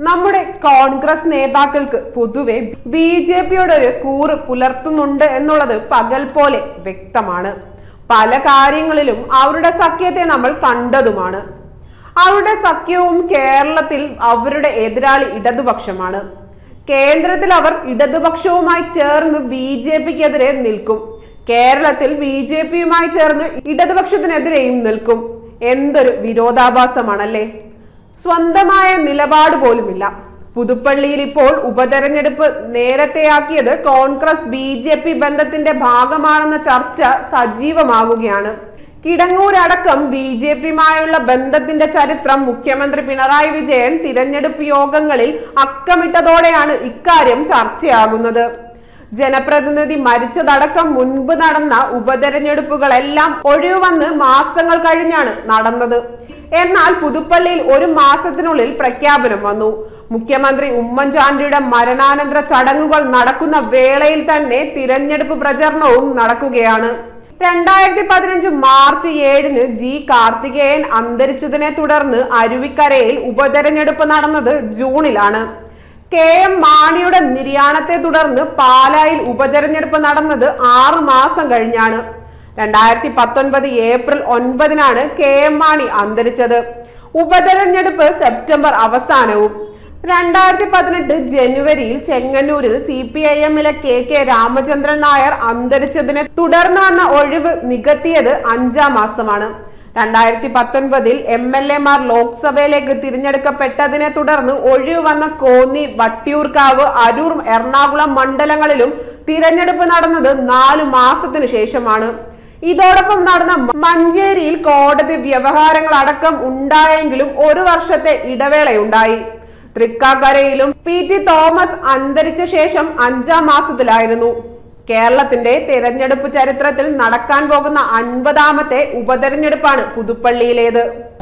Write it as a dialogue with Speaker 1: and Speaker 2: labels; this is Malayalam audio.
Speaker 1: നമ്മുടെ കോൺഗ്രസ് നേതാക്കൾക്ക് പൊതുവെ ബി ജെ പിയുടെ ഒരു കൂറ് പുലർത്തുന്നുണ്ട് എന്നുള്ളത് പകൽ പോലെ വ്യക്തമാണ് പല കാര്യങ്ങളിലും അവരുടെ സഖ്യത്തെ നമ്മൾ കണ്ടതുമാണ് അവരുടെ സഖ്യവും കേരളത്തിൽ അവരുടെ എതിരാളി ഇടതുപക്ഷമാണ് കേന്ദ്രത്തിൽ അവർ ഇടതുപക്ഷവുമായി ചേർന്ന് ബി ജെ പിക്കെതിരെ നിൽക്കും കേരളത്തിൽ ബി ജെ പിയുമായി ചേർന്ന് ഇടതുപക്ഷത്തിനെതിരെയും നിൽക്കും എന്തൊരു വിരോധാഭാസമാണല്ലേ സ്വന്തമായ നിലപാട് പോലുമില്ല പുതുപ്പള്ളിയിൽ ഇപ്പോൾ ഉപതെരഞ്ഞെടുപ്പ് നേരത്തെയാക്കിയത് കോൺഗ്രസ് ബി ജെ പി ബന്ധത്തിന്റെ ഭാഗമാണെന്ന ചർച്ച സജീവമാകുകയാണ് കിടങ്ങൂരടക്കം ബി ജെ പിയുമായുള്ള ബന്ധത്തിന്റെ ചരിത്രം മുഖ്യമന്ത്രി പിണറായി വിജയൻ തിരഞ്ഞെടുപ്പ് യോഗങ്ങളിൽ അക്കമിട്ടതോടെയാണ് ഇക്കാര്യം ചർച്ചയാകുന്നത് ജനപ്രതിനിധി മരിച്ചതടക്കം മുൻപ് നടന്ന ഉപതെരഞ്ഞെടുപ്പുകളെല്ലാം ഒഴിവന്ന് മാസങ്ങൾ കഴിഞ്ഞാണ് നടന്നത് എന്നാൽ പുതുപ്പള്ളിയിൽ ഒരു മാസത്തിനുള്ളിൽ പ്രഖ്യാപനം വന്നു മുഖ്യമന്ത്രി ഉമ്മൻചാണ്ടിയുടെ മരണാനന്തര ചടങ്ങുകൾ നടക്കുന്ന വേളയിൽ തന്നെ തിരഞ്ഞെടുപ്പ് പ്രചരണവും നടക്കുകയാണ് രണ്ടായിരത്തി പതിനഞ്ച് മാർച്ച് ഏഴിന് ജി കാർത്തികേയൻ അന്തരിച്ചതിനെ തുടർന്ന് അരുവിക്കരയിൽ ഉപതെരഞ്ഞെടുപ്പ് നടന്നത് ജൂണിലാണ് കെ എം മാണിയുടെ നിര്യാണത്തെ തുടർന്ന് പാലായിൽ ഉപതെരഞ്ഞെടുപ്പ് നടന്നത് ആറു മാസം കഴിഞ്ഞാണ് രണ്ടായിരത്തി പത്തൊൻപത് ഏപ്രിൽ ഒൻപതിനാണ് കെ എം മാണി അന്തരിച്ചത് ഉപതെരഞ്ഞെടുപ്പ് സെപ്റ്റംബർ അവസാനവും രണ്ടായിരത്തി പതിനെട്ട് ജനുവരിയിൽ ചെങ്ങന്നൂരിൽ സി പി ഐ എമ്മിലെ കെ കെ രാമചന്ദ്രൻ നായർ അന്തരിച്ചതിനെ തുടർന്ന് വന്ന ഒഴിവ് നികത്തിയത് അഞ്ചാം മാസമാണ് രണ്ടായിരത്തി പത്തൊൻപതിൽ എം എൽ എമാർ ലോക്സഭയിലേക്ക് തിരഞ്ഞെടുക്കപ്പെട്ടതിനെ തുടർന്ന് ഒഴിവ് വന്ന കോന്നി വട്ടിയൂർക്കാവ് അരൂർ എറണാകുളം മണ്ഡലങ്ങളിലും തിരഞ്ഞെടുപ്പ് നടന്നത് നാലു മാസത്തിനു ശേഷമാണ് ഇതോടൊപ്പം നടന്ന മഞ്ചേരിയിൽ കോടതി വ്യവഹാരങ്ങൾ അടക്കം ഉണ്ടായെങ്കിലും ഒരു വർഷത്തെ ഇടവേളയുണ്ടായി തൃക്കാക്കരയിലും പി ടി തോമസ് അന്തരിച്ച ശേഷം അഞ്ചാം മാസത്തിലായിരുന്നു കേരളത്തിന്റെ തെരഞ്ഞെടുപ്പ് ചരിത്രത്തിൽ നടക്കാൻ പോകുന്ന അൻപതാമത്തെ ഉപതെരഞ്ഞെടുപ്പാണ് പുതുപ്പള്ളിയിലേത്